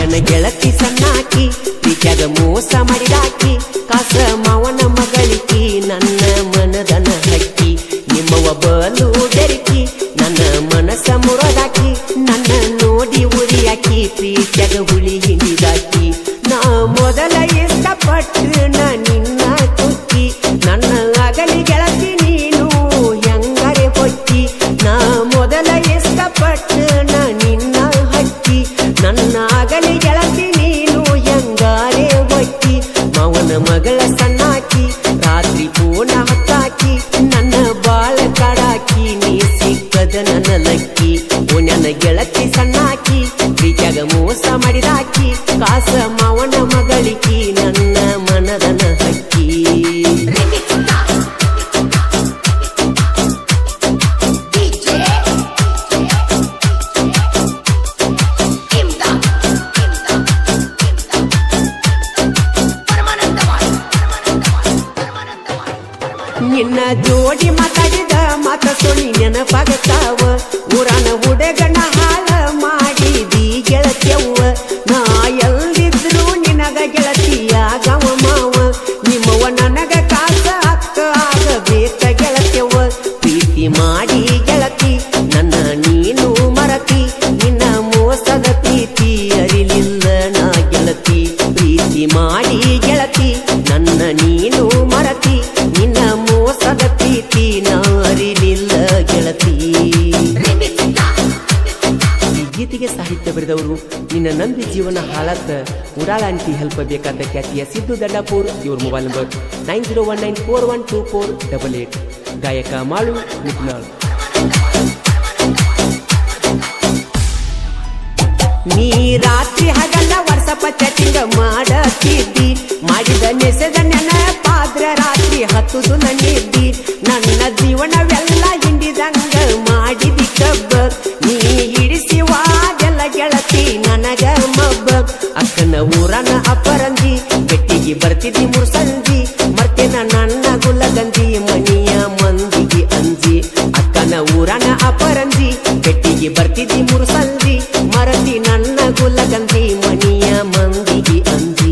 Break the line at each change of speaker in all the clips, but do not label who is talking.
ನನ್ನ ಗೆಳತಿ ಸಣ್ಣಾಕಿ ಪ್ರೀತ್ಯಾಗ ಮೋಸ ಮಾಡಿದಾಕಿ ಕಾಸ ಮಾವನ ಮಗಳಿಕಿ ನನ್ನ ಮನದನ ಹಕ್ಕಿ ನಿಮ್ಮವ ಬಲು ಬೆರಕಿ ನನ್ನ ಮನಸ್ಸ ಮುರದಾಕಿ ನನ್ನ ನೋಡಿ ಉರಿಯಾಕಿ ಪ್ರೀತ್ಯಾಗ ಹುಳಿ ಹಿಂಡಿದಾಕಿ ನಾ ಮೊದಲ ಇಷ್ಟಪಟ್ಟು ನಾ ನಿನ್ನ ಕುಕ್ಕಿ ನನ್ನ ಅಗಲಿ ಗೆಳತಿ ನೀನು ಹೆಂಗರೆ ಹೊಕ್ಕಿ ನಾ ಮೊದಲ ಇಷ್ಟಪಟ್ಟು ನಾ ನಿನ್ನ ಹಕ್ಕಿ ನನ್ನ ಅಗಲಿ ಗೆಳತಿ ನೀನು ಹೆಂಗಾರೆ ಹೊಕ್ಕಿ ಮಾವನ ಮಗಳ ಸಣ್ಣಾಕಿ ರಾತ್ರಿ ಪೂರ್ಣ ಹತ್ತಾಕಿ ನನ್ನ ಬಾಳ ಕಾಡಾಕಿ ನೀ ಸಿಕ್ಕದ ನನ್ನ ಲಕ್ಕಿ ಓ ನನ್ನ ಗೆಳತಿ ಸಣ್ಣಾಕಿ ಪ್ರೀತ್ಯಾಗ ಮೋಸ ಮಾಡಿದಾಕಿ ಕಾಸ ಮಾವನ ಮಗಳಿಕಿ ನನ್ನ ಮನದನ ಹಕ್ಕಿ ನಿನ್ನ ಜೋಡಿ ಮಾತಾಡಿದ ಮಾತ ಸೊಳಿ ನೆನಪಾಗತ್ತಾವ ಊರನ ಹುಡುಗನ ಹಾಳ ಮಾಡಿದಿ ಗೆಳತಿಯವ್ವ ನಾ ಎಲ್ಲಿದ್ರು ನಿನಗ ಗೆಳತಿಯಾಗವ ಮಾವ ನಿಮ್ಮವ ನನಗ ಕಾಸ ಹಕ್ಕ ಆಗಬೇಕ ಗೆಳತಿಯವ್ವ ಪ್ರೀತಿ ಮಾಡಿ ಗೆಳತಿ ನನ್ನ ನೀನು ಮರತಿ ನಿನ್ನ ಮೋಸದ ಪ್ರೀತಿ ಅರಿಲಿಲ್ಲ ನಾ ಗೆಳತಿ ಪ್ರೀತಿ ಮಾಡಿ ಗೆಳತಿ ನನ್ನ ನೀನು ಮರತಿ ನಿನ್ನ ಮೋಸದ ಪ್ರೀತಿ ನಾ ಅರಿಲಿಲ್ಲ ಗೆಳತಿ ಈ ಗೀತೆಗೆ ಸಾಹಿತ್ಯ ಬರೆದವರು ನಿನ್ನ ನಂಬಿ ಜೀವನ ಹಾಳಾತ ಉಡಾಳ ಆಂಟಿ ಹೆಲ್ಪ್ ಬೇಕಾದ ಖ್ಯಾತಿಯ ಸಿದ್ದು ದಂಡಾಪುರ್ ಇವ್ರ mobile number nine zero one nine four one two four double eight ಗಾಯಕ ಮಾಳು ನಿಪ್ನಾಳ್ ನೀ ರಾತ್ರಿ ಹಗಲ ವರ್ಷಪ ಚಟಿಂಗ ಮಾಡತಿದ್ದಿ ಮಾಡಿದ ನೆಸೆದ ನೆನಪಾದ್ರ ರಾತ್ರಿ ಹತ್ತುದು ನನ್ನಿದ್ದಿ ನನ್ನ ಜೀವನವೆಲ್ಲ ಹಿಂಡಿದಂಗ ಮಾಡಿದಿ ಕಬ್ಬ ನೀ ಹಿಡಿಸಿ ವಾದೆಲ್ಲ ಗೆಳತಿ ನನಗ ಮಬ್ಬ ಅಕ್ಕನ ಊರನ ಅಪರಂಜಿ ಬೆಟ್ಟಿಗೆ ಬರ್ತಿದ್ದಿ ಮುರ್ಸಂಜಿ ಮರ್ತೇನ ನನ್ನ ಗುಲ್ಲಗಂಜಿ ಮನಿಯ ಮಂದಿಗೆ ಅಂಜಿ ಅಕ್ಕನ ಊರನ ಅಪರಂಜಿ ಬೆಟ್ಟಿಗೆ ಬರ್ತಿದ್ದಿ ಮುರ್ಸಂಜಿ ಮರತಿ ನನ್ನ ಗುಲ್ಲಗಂಜಿ ಮನಿಯ ಮಂದಿಗೆ ಅಂಜಿ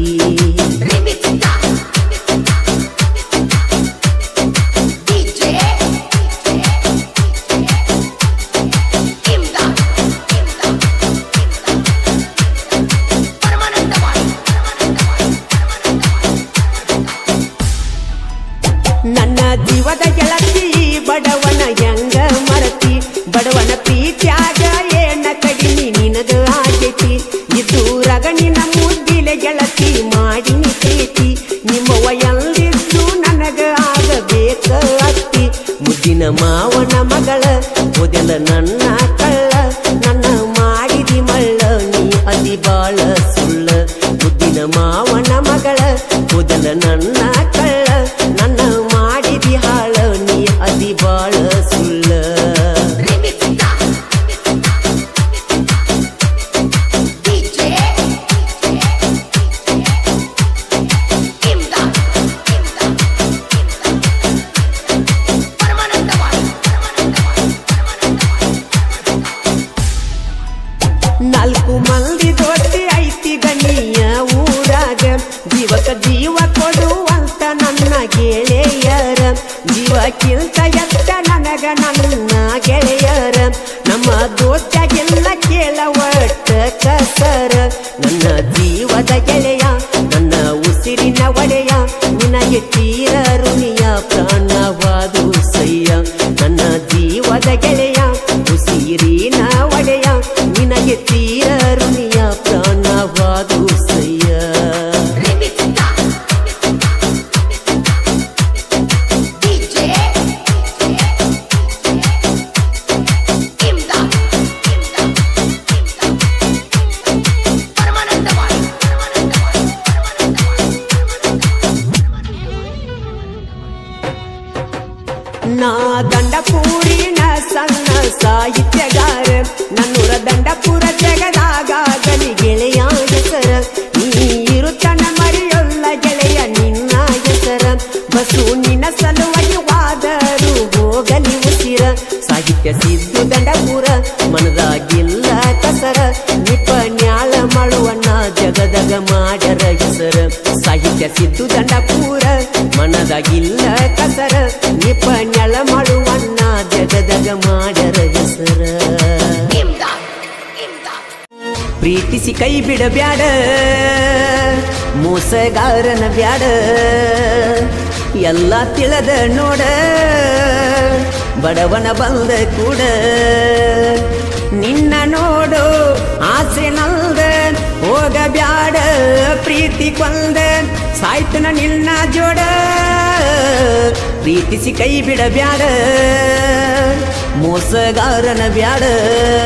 ನನ್ನ ಜೀವದ ಗೆಳತಿ ಬಡವನ ಹೆಂಗ ಮರತಿ ಬಡವನ ಪ್ರೀತ್ಯಾಗ ಏನ ಕಡಿಮೆ ನಿನಗ ಆಗೈತಿ ಇದು ರಗಣಿನ ಮುದ್ದಿಲೆ ಗೆಳತಿ ಮಾಡಿನಿ ಪ್ರೀತಿ ನಿಮ್ಮವ ಎಲ್ಲಿದ್ದು ನನಗ ಆಗಬೇಕ ಅತ್ತಿ ಮುದ್ದಿನ ಮಾವನ ಮಗಳ ಮೊದಲ ನನ್ನ ಕಳ್ಳ ನನ್ನ ಮಾಡಿದಿ ಮಳ್ಳ ನೀ ಅತಿ ಬಾಳ ಸುಳ್ಳ ಮುದ್ದಿನ ಮಾವನ ಮಗಳ ಮೊದಲ ನನ್ನ ಕಳ್ಳ ನನ್ನ ಮಾಡಿದಿ ಹಾಳ ನೀ ಅತಿ ಬಾಳ ಸುಳ್ಳ ನಾಲ್ಕು ಮಂದಿ ದೊಡ್ಡಿ ಐತಿ ಗಣಿಯ ಊರಾಗ ಜೀವಕ ಜೀವ ಕೊಡುವಂತ ನನ್ನ ಗೆಳೆಯರ ಜೀವಕ್ಕಿಂತ ಎತ್ತ ನನಗ ನನ್ನ ಗೆಳೆಯರ ನಮ್ಮ ದೋಸ್ತಾಗೆಲ್ಲ ಕೇಳ ಒಟ್ಟ ಕಸರ ನನ್ನ ಜೀವದ ಗೆಳೆಯ ನನ್ನ ಉಸಿರಿನ ಒಡೆಯ ನಿನಗೆ ತೀರ ಋಣಿಯ ಪ್ರಾಣವಾದು ಸಯ್ಯ ನನ್ನ ಜೀವದ ಗೆಳೆಯ ಉಸಿರಿನ ಒಡೆಯ ನಿನಗೆ ತೀರ ಋಣಿಯ ಪ್ರಾಣವಾದು ಸಯ್ಯ ನಾ ದಂಡಪೂರಿನ ಸಣ್ಣ ಸಾಹಿತ್ಯಗಾರ ನನ್ನೂರ ದಂಡಪುರ ಜಗದಾಗ ಗಲಿ ಗೆಳೆಯ ಹೆಸರ ನೀ ಇರುತ್ತನ ಮರಿಯೊಲ್ಲ ಗೆಳೆಯ ನಿನ್ನ ಹೆಸರ ಬಸು ನಿನ್ನ ಸಲುವಾಗಿ ವಾದರು ಹೋಗಲಿ ಉಸಿರ ಸಾಹಿತ್ಯ ಸಿದ್ದು ದಂಡಪುರ ಮನದಾಗಿಲ್ಲ ಕಸರ ನಿಪ ನ್ಯಾಳ ಮಾಡುವಣ್ಣ ಸಿದ್ದು ದಂಡಪೂರ ಮನದಾಗಿಲ್ಲ ಕಸರ ನಿಪ ನೆಳ ಮಾಡುವಣ್ಣ ಜಗದಗ ಮಾಡರ ಹೆಸರ ಪ್ರೀತಿಸಿ ಕೈ ಬಿಡಬ್ಯಾಡ ಮೋಸಗಾರನ ಬ್ಯಾಡ ಎಲ್ಲ ತಿಳದ ನೋಡ ಬಡವನ ಬಂದ ಕೂಡ ನಿನ್ನ ನೋಡು ಆಸೆ ನಲ್ದ ಹೋಗ ಬ್ಯಾಡ ಪ್ರೀತಿ ಕೊಂದ ಸಾಯ್ತನ ನಿನ್ನ ಜೋಡ ಪ್ರೀತಿಸಿ ಕೈ ಬಿಡಬ್ಯಾಡ ಮೋಸಗಾರನ ಬ್ಯಾಡ